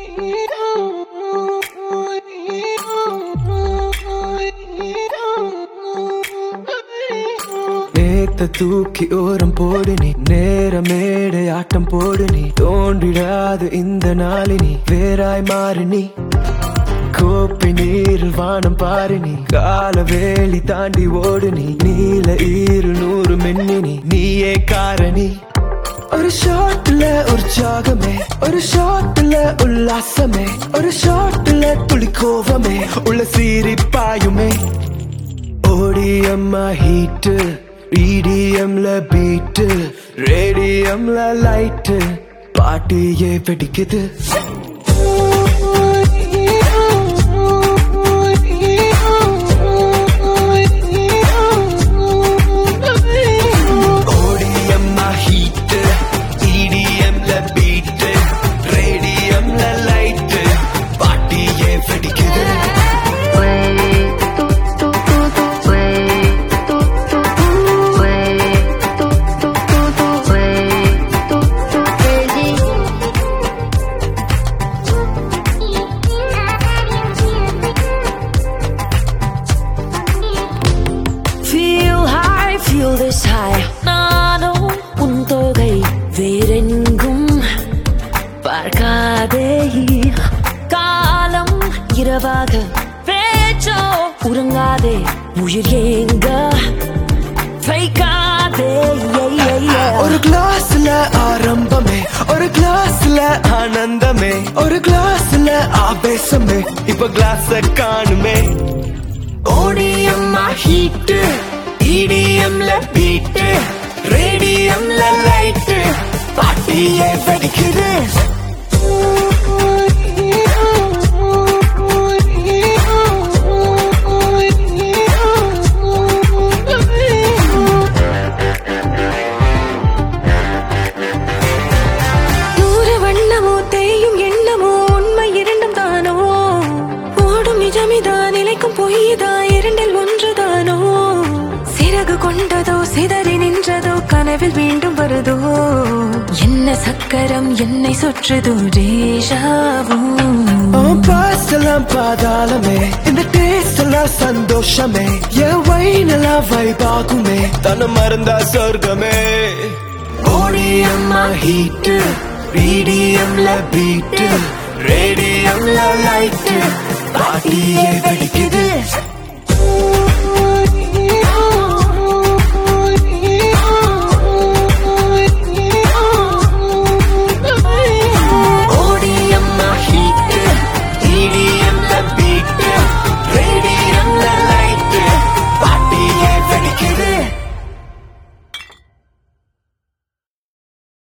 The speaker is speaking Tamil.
நேத்த தூக்கி ஓரம் போடு நீ நேர மேடை ஆட்டம் போடு நீ தோன்றிடாது இந்த நாளினி வேறாய் மாறு நீ கோப்பை நீரில் வானம் பாரு நீ கால வேலி தாண்டி ஓடு நீ நீல ஈரு நூறு மின்மினி நீயே காரணி ஒரு ஷாட்ல உற்சாகமே ஒரு ஷாட்ல உல்லாசமே ஒரு ஷாட்ல துளி கோவமே உள்ள சீறி பாயுமே ஓடிஎம்மா ஹீட்டு இடிஎம்ல பீட்டு ரேடியம்ல லைட்டு பாட்டியே வெடிக்குது ஓடிஎம்மா ஹீட்டு இடிஎம்ல பீட்டு ரேடியம்ல லைட்டு பாட்டியே வெடிக்குது Feel high, feel this high. நானும் உன் தொகை வேறெங்கும் பார்க்காதே காலம் இரவாக பேச்சோ உறங்காதே உயிர் ஏங்க வைக்காதே ஒரு கிளாஸ்ல ஆரம்பமே ஒரு கிளாஸ்ல ஆனந்தமே ஒரு கிளாஸ்ல ஆவேசமே இப்ப கிளாஸ காணுமே ஓடிஎம்மா ஹீட்டு இடிஎம்ல பீட்டு ரேடியம்ல லைட்டு பாட்டியே வெடிக்குது நூறு வண்ணமோ தேயும் எண்ணமோ உண்மை இரண்டும் தானோ ஓடும் நிஜமிதான் நிலைக்கும் பொய்தா இரண்டில் ஒன்றுதானோ சிறகு கொண்டதோ சிதறி நின்றதோ கனவில் மீண்டும் வருதோ என்ன சக்கரம் என்னை சுற்றுதோ டேஷாவும் பாஸ்ட் எல்லாம் பாதாளமே இந்த டேஸ்ட் எல்லாம் சந்தோஷமே என் வைன் எல்லாம் வைபாகுமே தன மறந்தா சொர்க்கமே ஓடிஎம்மா ஹீட்டு ரீடிஎம்ல பீட்டு ரேடியம்ல லைட்டு பாட்டியே வெடிக்குது